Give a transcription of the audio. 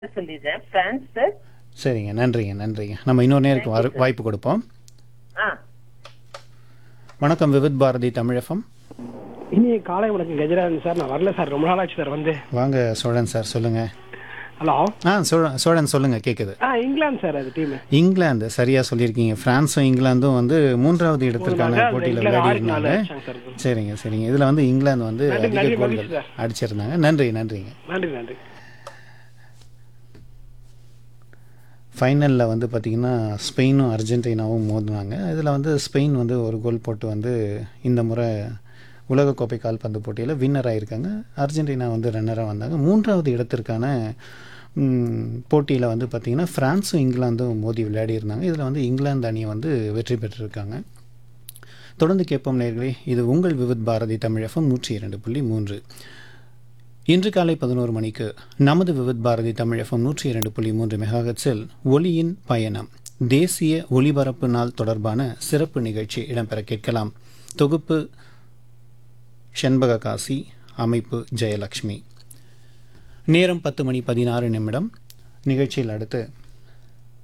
சொல்லிடுறேன் France sir சரிங்க நன்றிங்க நன்றிங்க நம்ம இன்னொரு நேருக்கு வாரு- வாய்ப்பு கொடுப்போம் ஆ வணக்கம் விவித் பாரதி தமிழகம் இனி காலை வணக்கம் கஜராஜன் சார் நான் வரல சார் ரொம்ப நாள் ஆச்சு சார் வந்து வாங்க சோழன் சார் சொல்லுங்க ஹலோ ஆ சோழன் சோழன் சொல்லுங்க கேட்குது ஆ இங்கிலாந்து சார் அது டீம் இங்கிலாந்து சரியா சொல்லியிருக்கீங்க பிரான்ஸும் இங்கிலாந்தும் வந்து மூன்றாவது இடத்திற்கான நாள் போட்டியில் இங்கிலாந்து விளையாடி ஆறுக்கு நாலு இருந்தாங்க அடிச்சாங்க சார். சரிங்க சரிங்க இதில் வந்து இங்கிலாந்து வந்து நன்றி, அதிக நன்றி, கோல்கள் மகிழ்ச்சி சார். அடிச்சிருந்தாங்க நன்றி நன்றிங்க நன்றி நன்றி ஃபைனலில் வந்து பார்த்திங்கன்னா ஸ்பெயினும் அர்ஜென்டினாவும் மோதினாங்க இதில் வந்து ஸ்பெயின் வந்து ஒரு கோல் போட்டு வந்து இந்த முறை உலகக்கோப்பை கால்பந்து போட்டியில் வின்னர் ஆயிருக்காங்க அர்ஜென்டினா வந்து ரன்னராக வந்தாங்க மூன்றாவது இடத்திற்கான போட்டியில் வந்து பார்த்திங்கன்னா ஃப்ரான்ஸும் இங்கிலாந்தும் மோதி விளையாடி இருந்தாங்க இதில் வந்து இங்கிலாந்து அணி வந்து வெற்றி பெற்றிருக்காங்க தொடர்ந்து கேட்போம் நேர்களே இது உங்கள் விவித் பாரதி தமிழகம் நூற்றி இரண்டு புள்ளி மூன்று இன்று காலை பதினோரு மணிக்கு நமது விவித் பாரதி தமிழகம் நூற்றி இரண்டு புள்ளி மூன்று மெகாஹெட்ஸில் ஒளியின் பயணம் தேசிய ஒளிபரப்பு நாள் தொடர்பான சிறப்பு நிகழ்ச்சி இடம்பெற கேட்கலாம் தொகுப்பு செண்பக காசி அமைப்பு ஜெயலக்ஷ்மி நேரம் பத்து மணி பதினாறு நிமிடம் நிகழ்ச்சியில் அடுத்து